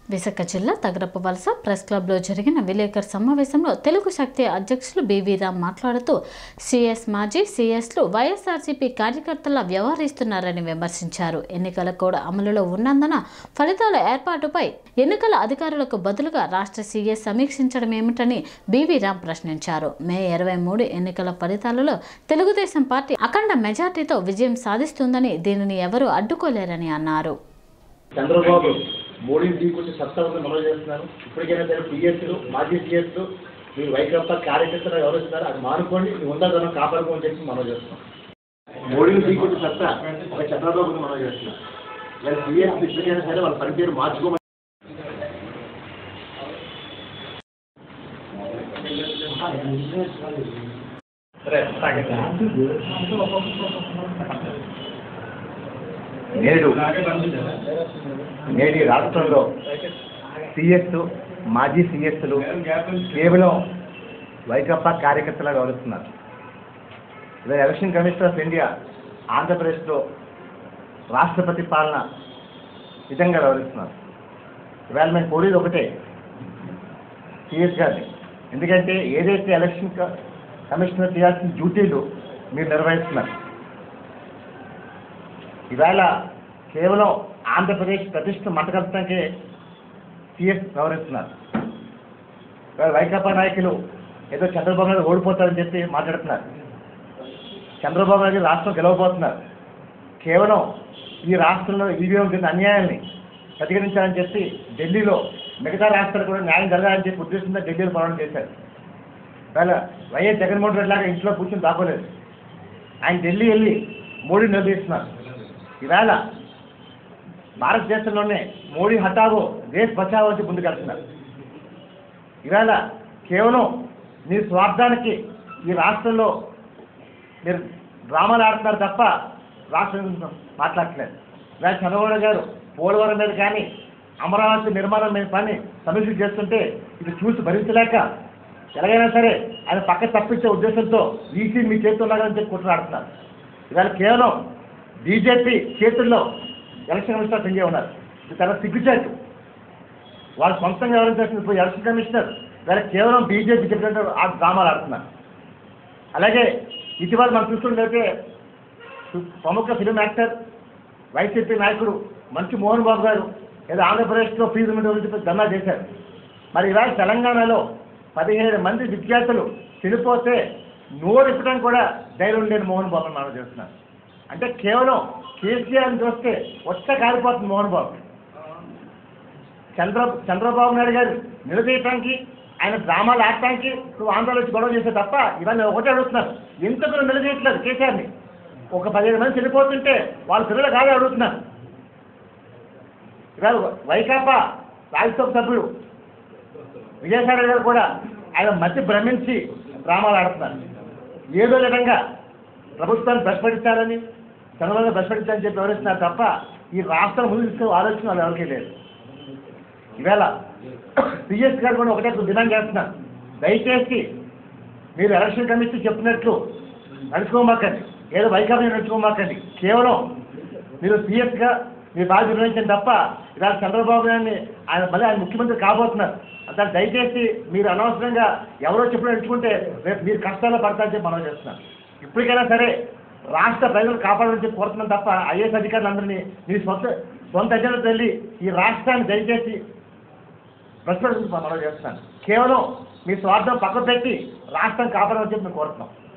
విశాఖ జిల్లా తగరపు వలస ప్రెస్ క్లబ్లో జరిగిన విలేకర్ సమావేశంలో తెలుగు శక్తి అధ్యక్షులు బీవీ రామ్ మాట్లాడుతూ సీఎస్ మాజీ సీఎస్లు వైఎస్ఆర్సీపీ కార్యకర్తల వ్యవహరిస్తున్నారని విమర్శించారు ఎన్నికల కోడ్ అమలులో ఉన్నందున ఫలితాల ఏర్పాటుపై ఎన్నికల అధికారులకు బదులుగా రాష్ట్ర సీఎస్ సమీక్షించడం ఏమిటని బీవీ రామ్ ప్రశ్నించారు మే ఇరవై మూడు ఎన్నికల ఫలితాలలో తెలుగుదేశం పార్టీ అఖండ మెజార్టీతో విజయం సాధిస్తుందని దీనిని ఎవరూ అడ్డుకోలేరని అన్నారు చంద్రబాబు మోడీని తీసుకొచ్చి సత్తా ఉందని మనం చేస్తున్నాను ఇప్పటికైనా సరే పిఎస్లు మాజీ పిఎస్లు మీరు వైకాపా కార్యకర్తలు ఎవరిస్తున్నారు అది మానుకోండి మీ ఉందాదనం కాపాడుకోని చెప్పి మనం చేస్తున్నాం మోడీని తీసుకొచ్చి సత్తా ఒక చంద్రబాబుని మనం చేస్తున్నాం లేదా పిఎస్ ఇప్పటికైనా సరే వాళ్ళ పనితీరు మార్చుకోమని సరే నేడు నేటి రాష్ట్రంలో సిఎస్ మాజీ సిఎస్లు కేవలం వైకప్పా కార్యకర్తలా వ్యవహరిస్తున్నారు ఇలా ఎలక్షన్ కమిషనర్ ఆఫ్ ఇండియా ఆంధ్రప్రదేశ్లో రాష్ట్రపతి పాలన విధంగా వ్యవహరిస్తున్నారు ఇవాళ మేము కోరేది ఒకటే సిఎస్ గారిని ఎందుకంటే ఏదైతే ఎలక్షన్ క- కమిషనర్ చేయాల్సిన డ్యూటీలు మీరు నిర్వహిస్తున్నారు ఇవాళ కేవలం ఆంధ్రప్రదేశ్ ప్రతిష్ట మంటగలటానికే సిఎస్ వ్యవహరిస్తున్నారు ఇవాళ వైకాపా నాయకులు ఏదో చంద్రబాబు నాయుడు ఓడిపోతారని చెప్పి మాట్లాడుతున్నారు చంద్రబాబు నాయుడు రాష్ట్రం గెలవబోతున్నారు కేవలం ఈ రాష్ట్రంలో ఈవీఎం కింద అన్యాయాన్ని ప్రతిఘటించాలని చెప్పి ఢిల్లీలో మిగతా రాష్ట్రాలు కూడా న్యాయం జరగాలని చెప్పి ఉద్దేశంతో ఢిల్లీలో పోరాటం చేశారు ఇవాళ వైఎస్ జగన్మోహన్ రెడ్డి లాగా ఇంట్లో కూర్చొని దాకోలేదు ఆయన ఢిల్లీ వెళ్ళి మోడీ నిలదీస్తున్నారు ఈవేళ భారతదేశంలోనే మోడీ హఠావో దేశ్ బచావో వచ్చి ముందుకెళ్తున్నారు ఈవేళ కేవలం మీ స్వార్థానికి ఈ రాష్ట్రంలో మీరు డ్రామాలు ఆడుతున్నారు తప్ప రాష్ట్రం గురించి మాట్లాడట్లేదు ఇవాళ చంద్రబాబు గారు పోలవరం మీద కానీ అమరావతి నిర్మాణం మీద పని సమీక్ష చేస్తుంటే ఇది చూసి భరించలేక ఎలాగైనా సరే ఆయన పక్క తప్పించే ఉద్దేశంతో ఈసీ మీ చేతుల్లో ఉన్నారని చెప్పి కుట్రాడుతున్నారు ఇవాళ కేవలం బీజేపీ చేతుల్లో ఎలక్షన్ కమిషనర్ ఆఫ్ ఇండియా ఉన్నారు ఇది చాలా సిగ్గుచేటు వాళ్ళు సొంతంగా వ్యవహరించాల్సిన ఇప్పుడు ఎలక్షన్ కమిషనర్ వేరే కేవలం బీజేపీ చెప్పినట్టు ఆ డ్రామాలు ఆడుతున్నారు అలాగే ఇటీవల మనం చూస్తున్నట్లయితే ప్రముఖ ఫిలిం యాక్టర్ వైసీపీ నాయకుడు మంచి మోహన్ బాబు గారు ఏదో ఆంధ్రప్రదేశ్లో ఫీజు మీద చెప్పి ధర్నా చేశారు మరి ఇవాళ తెలంగాణలో పదిహేడు మంది విద్యార్థులు చనిపోతే నోరు ఇప్పడానికి కూడా ధైర్యం లేని మోహన్ బాబు మనం చేస్తున్నారు అంటే కేవలం కేసీఆర్ని చూస్తే వచ్చ కాలిపోతుంది మోహన్ బాబు చంద్ర చంద్రబాబు నాయుడు గారు నిలదీయటానికి ఆయన డ్రామాలు ఆడటానికి నువ్వు ఆంధ్రాలో వచ్చి గొడవ చేసే తప్ప ఇవన్నీ ఒకటే అడుగుతున్నారు ఎందుకు నువ్వు నిలదీయట్లేదు కేసీఆర్ని ఒక పదిహేను మంది చనిపోతుంటే వాళ్ళ పిల్లలు కాదే అడుగుతున్నారు ఇవాళ వైకాపా రాజ్యసభ సభ్యుడు విజయసాయి గారు కూడా ఆయన మధ్య భ్రమించి డ్రామాలు ఆడుతున్నారు ఏదో విధంగా ప్రభుత్వాన్ని భ్రష్పడిస్తారని చంద్రబాబు భ్రష్పడిస్తారని చెప్పి వివరిస్తున్నారు తప్ప ఈ రాష్ట్రం ముందు తీసుకునే ఆలోచన వాళ్ళు ఎవరికీ లేదు ఈవేళ సిఎస్ గారు కూడా ఒకటే డిమాండ్ చేస్తున్నారు దయచేసి మీరు ఎలక్షన్ కమిషన్ చెప్పినట్లు నడుచుకోమాకండి ఏదో వైకాపా నడుచుకోమాకండి కేవలం మీరు సీఎస్గా మీ బాధ్యత నిర్వహించండి తప్ప ఇవాళ చంద్రబాబు నాయుడిని ఆయన మళ్ళీ ఆయన ముఖ్యమంత్రి కాబోతున్నారు దాన్ని దయచేసి మీరు అనవసరంగా ఎవరో చెప్పిన నడుచుకుంటే రేపు మీరు కష్టాల్లో పడతారని చెప్పి మనం చేస్తున్నాం ఇప్పటికైనా సరే రాష్ట్ర ప్రజలు కాపాడమని చెప్పి కోరుతున్నాం తప్ప ఐఏఎస్ అధికారులందరినీ మీ సొంత సొంత అజెండాతో వెళ్ళి ఈ రాష్ట్రాన్ని దయచేసి ప్రశ్న మనం చేస్తున్నాను కేవలం మీ స్వార్థం పక్కన పెట్టి రాష్ట్రం కాపాడమని చెప్పి మేము కోరుతున్నాం